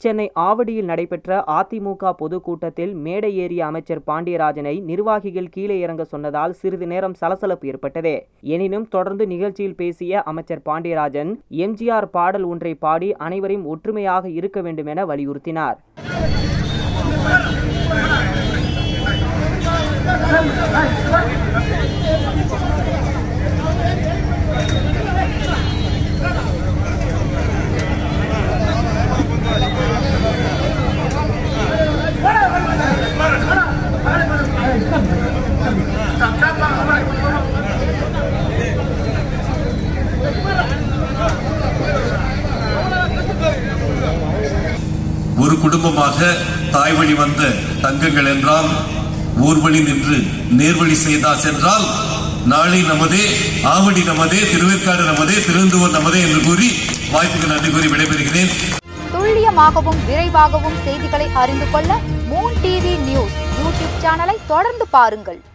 சென்னை ஆவடியில் நடைபெற்ற அதிமுக பொதுக்கூட்டத்தில் மேடை ஏறிய அமைச்சர் பாண்டியராஜனை நிர்வாகிகள் கீழே இறங்க சொன்னதால் சிறிது நேரம் சலசலப்பு ஏற்பட்டது எனினும் தொடர்ந்து நிகழ்ச்சியில் பேசிய அமைச்சர் பாண்டியராஜன் எம்ஜிஆர் பாடல் ஒன்றை பாடி அனைவரையும் ஒற்றுமையாக இருக்க வேண்டும் என வலியுறுத்தினார் ஒரு குடும்பமாக தாய் வழி வந்த தங்கங்கள் என்றால் ஊர்வழி நின்று நேர்வழி செய்தா சென்றால் நாளை நமதே ஆவடி நமதே திருவேற்காடு நமதே திருவந்தூர் நமதே என்று கூறி வாய்ப்புக்கு நன்றி கூறி விடைபெறுகிறேன் துல்லியமாகவும் விரைவாகவும் செய்திகளை அறிந்து கொள்ள மூன் டிவி நியூஸ் யூடியூப் சேனலை தொடர்ந்து பாருங்கள்